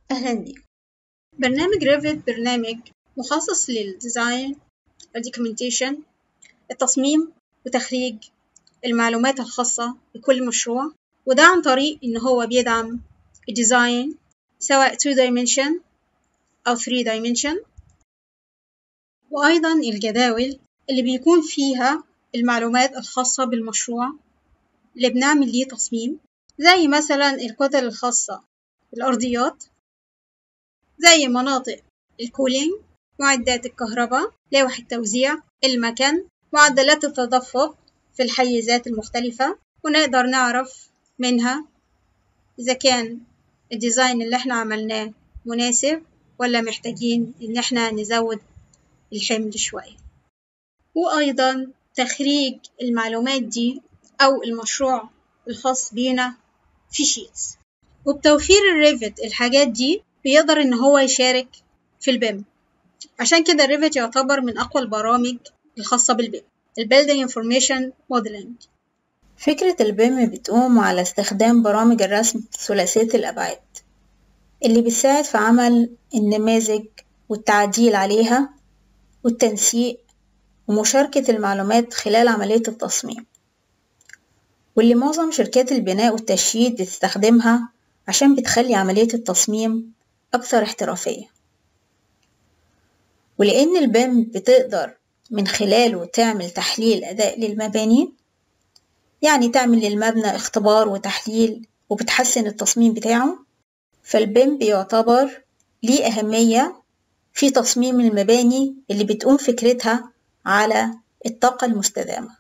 أهلا بيكم برنامج ريفت برنامج مخصص للديزاين الدوكيومنتيشن التصميم وتخريج المعلومات الخاصة بكل مشروع وده عن طريق إن هو بيدعم الديزاين سواء 2 dimension أو 3 dimension وأيضا الجداول اللي بيكون فيها المعلومات الخاصة بالمشروع اللي بنعمل ليه تصميم زي مثلا الكتل الخاصة بالأرضيات زي مناطق الكولينج معدات الكهرباء لوح التوزيع المكان معدلات التدفق في الحيزات المختلفة ونقدر نعرف منها إذا كان الديزاين اللي احنا عملناه مناسب ولا محتاجين إن احنا نزود الحمل شوية وأيضا تخريج المعلومات دي أو المشروع الخاص بينا في شيتس وبتوفير الريفت الحاجات دي بيقدر إن هو يشارك في البيم عشان كده الريفت يعتبر من أقوى البرامج الخاصة بالبيم البيلدينج انفورميشن موديلنج فكرة البيم بتقوم على استخدام برامج الرسم ثلاثية الأبعاد اللي بتساعد في عمل النماذج والتعديل عليها والتنسيق ومشاركة المعلومات خلال عملية التصميم واللي معظم شركات البناء والتشييد بتستخدمها عشان بتخلي عملية التصميم أكثر احترافية ولأن البيم بتقدر من خلاله تعمل تحليل أداء للمباني يعني تعمل للمبنى اختبار وتحليل وبتحسن التصميم بتاعه فالبيم بيعتبر ليه أهمية في تصميم المباني اللي بتقوم فكرتها على الطاقة المستدامة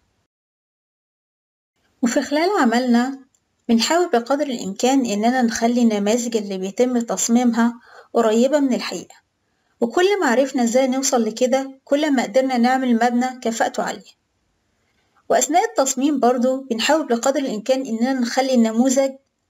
وفي خلال عملنا بنحاول بقدر الإمكان إننا نخلي النماذج اللي بيتم تصميمها قريبة من الحقيقة وكل ما عرفنا إزاي نوصل لكده كل ما قدرنا نعمل مبنى كفاءته عالية وأثناء التصميم برضو بنحاول بقدر الإمكان إننا نخلي النموذج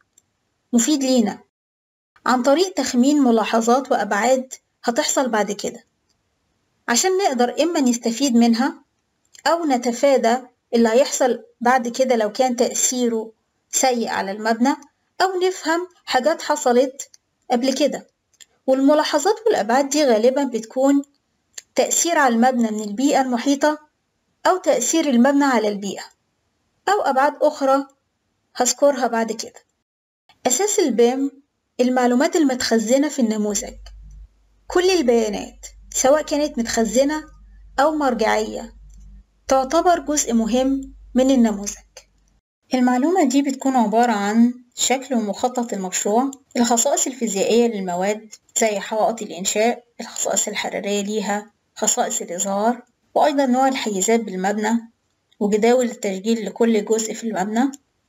مفيد لينا عن طريق تخمين ملاحظات وأبعاد هتحصل بعد كده عشان نقدر إما نستفيد منها أو نتفادى اللي هيحصل بعد كده لو كان تأثيره سيء على المبنى أو نفهم حاجات حصلت قبل كده والملاحظات والأبعاد دي غالبا بتكون تأثير على المبنى من البيئة المحيطة أو تأثير المبنى على البيئة أو أبعاد أخرى هذكرها بعد كده أساس البيم المعلومات المتخزنة في النموذج كل البيانات سواء كانت متخزنة أو مرجعية تعتبر جزء مهم من النموذج المعلومة دي بتكون عبارة عن شكل ومخطط المشروع الخصائص الفيزيائية للمواد زي حوائط الإنشاء الخصائص الحرارية ليها خصائص الإظهار وأيضا نوع الحيزات بالمبنى وجداول التشغيل لكل جزء في المبنى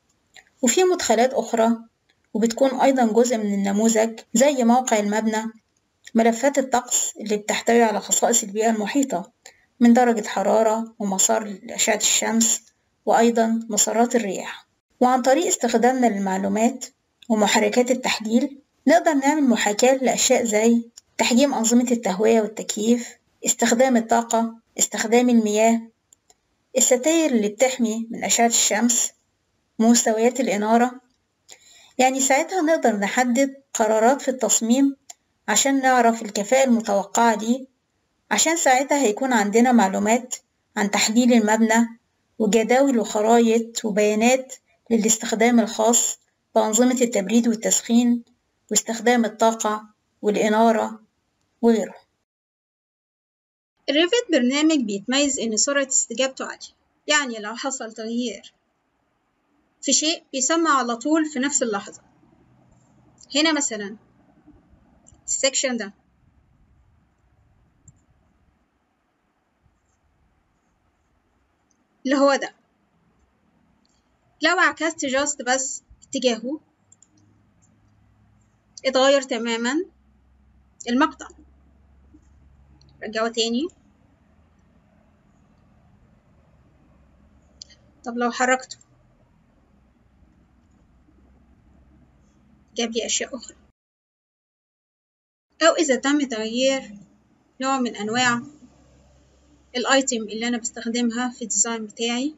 وفي مدخلات أخرى وبتكون أيضا جزء من النموذج زي موقع المبنى ملفات الطقس اللي بتحتوي على خصائص البيئة المحيطة من درجة حرارة ومسار لأشعة الشمس وأيضا مسارات الرياح وعن طريق استخدامنا للمعلومات ومحركات التحليل نقدر نعمل محاكاة لأشياء زي تحجيم أنظمة التهوية والتكييف استخدام الطاقة استخدام المياه الستاير اللي بتحمي من أشعة الشمس مستويات الإنارة يعني ساعتها نقدر نحدد قرارات في التصميم عشان نعرف الكفاءة المتوقعة ليه عشان ساعتها هيكون عندنا معلومات عن تحليل المبنى وجداول وخرايط وبيانات للاستخدام الخاص بأنظمة التبريد والتسخين واستخدام الطاقة والإنارة وغيره الريفت برنامج بيتميز إن سرعة استجابته عالية يعني لو حصل تغيير في شيء بيسمع على طول في نفس اللحظة هنا مثلا السكشن ده اللي هو ده لو عكست جاست بس اتجاهه اتغير تماما المقطع رجعه تاني طب لو حركته جاب لي أشياء أخرى أو إذا تم تغيير نوع من أنواع الأيتم اللي أنا بستخدمها في الديزاين بتاعي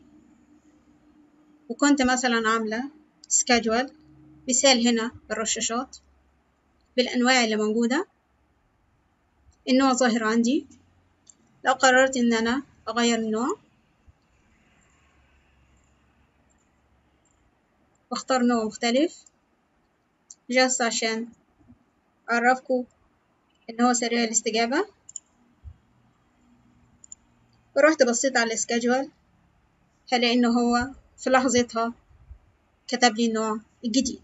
وكنت مثلا عاملة سكادجول مثال هنا الرشاشات بالأنواع اللي موجودة النوع ظاهر عندي لو قررت إن أنا أغير النوع واختار نوع مختلف جاست عشان أعرفكم إن هو سريع الاستجابة ورحت بصيت على السكادجول هلاقي إن هو في لحظتها كتب لي النوع الجديد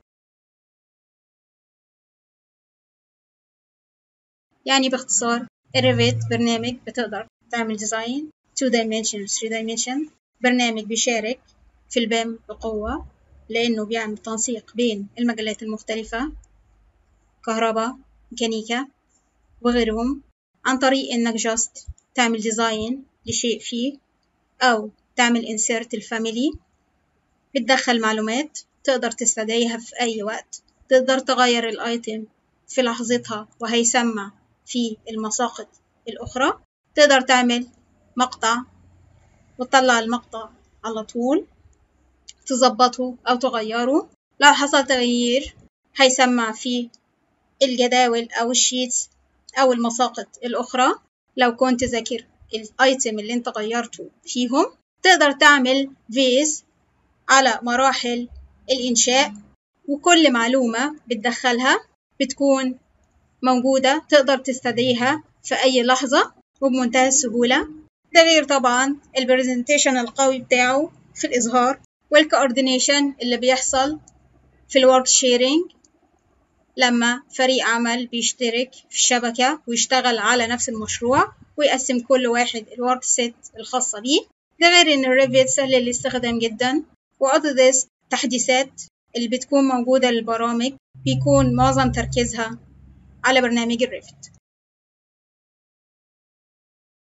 يعني باختصار الريفيت برنامج بتقدر تعمل ديزاين 2 dimension و 3 dimension برنامج بيشارك في البيم بقوة لأنه بيعمل تنسيق بين المجالات المختلفة كهرباء ميكانيكا وغيرهم عن طريق إنك جاست تعمل ديزاين لشيء فيه أو تعمل insert الفاميلي بتدخل معلومات تقدر تستدعيها في أي وقت تقدر تغير الأيتم في لحظتها وهيسمع في المساقط الأخرى تقدر تعمل مقطع وتطلع المقطع على طول تظبطه أو تغيره لو حصل تغيير هيسمع في الجداول أو الشيتس أو المساقط الأخرى لو كنت ذاكر الايتم اللي انت غيرته فيهم تقدر تعمل فيز على مراحل الإنشاء وكل معلومة بتدخلها بتكون موجودة تقدر تستدعيها في أي لحظة وبمنتهى السهولة ده غير طبعا البرزنتيشن القوي بتاعه في الإظهار والكوردينيشن اللي بيحصل في الورك شيرينج لما فريق عمل بيشترك في الشبكة ويشتغل على نفس المشروع ويقسم كل واحد الورك سيت الخاصة بيه ده غير إن الريفيت سهل الاستخدام جدا وأوتوديسك تحديثات اللي بتكون موجودة للبرامج بيكون معظم تركيزها على برنامج الريفت